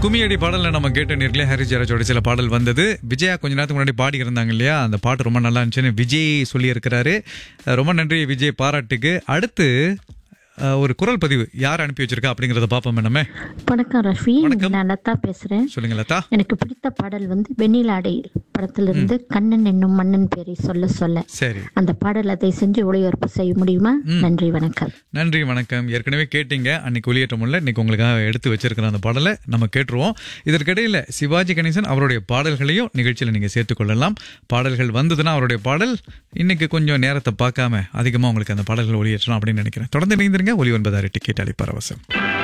கும்மியடி பாடல்ல நம்ம கேட்ட நேர்களே ஹரி ஜெயராஜோட சில பாடல் வந்தது விஜயா கொஞ்ச நேரத்துக்கு முன்னாடி பாடி இருந்தாங்க இல்லையா அந்த பாட்டு ரொம்ப நல்லா இருந்துச்சுன்னு விஜய் சொல்லியிருக்கிறாரு அஹ் ரொம்ப நன்றி விஜய் பாராட்டுக்கு அடுத்து அஹ், ஒரு குரல் பதிவு யார் அனுப்பி வச்சிருக்கா அப்படிங்கறத பாப்போம் நம்ம வணக்கம் ரஃபி நான் லதா பேசுறேன் சொல்லுங்க லதா எனக்கு பிடித்த பாடல் வந்து வெண்ணிலாடை படத்திலிருந்து கண்ணன் என்னும் மன்னன் பேரை சொல்ல சொல்ல சரி அந்த பாடல் அதை செஞ்சு ஒளிபரப்பு செய்ய முடியுமா நன்றி வணக்கம் நன்றி வணக்கம் ஏற்கனவே கேட்டீங்க அன்னைக்கு ஒளியேற்ற முடியல இன்னைக்கு உங்களுக்காக எடுத்து வச்சிருக்கிற அந்த பாடலை நம்ம கேட்டுருவோம் இதற்கிடையில சிவாஜி கணேசன் அவருடைய பாடல்களையும் நிகழ்ச்சியில் நீங்க சேர்த்துக் கொள்ளலாம் பாடல்கள் வந்ததுன்னா அவருடைய பாடல் இன்னைக்கு கொஞ்சம் நேரத்தை பார்க்காம அதிகமா உங்களுக்கு அந்த பாடல்கள் ஒளியேற்றணும் அப்படின்னு நினைக்கிறேன் தொடர்ந்து இணைந்திருங்க ஒளி ஒன்பதாறு டிக்கெட் அளிப்பரவசம்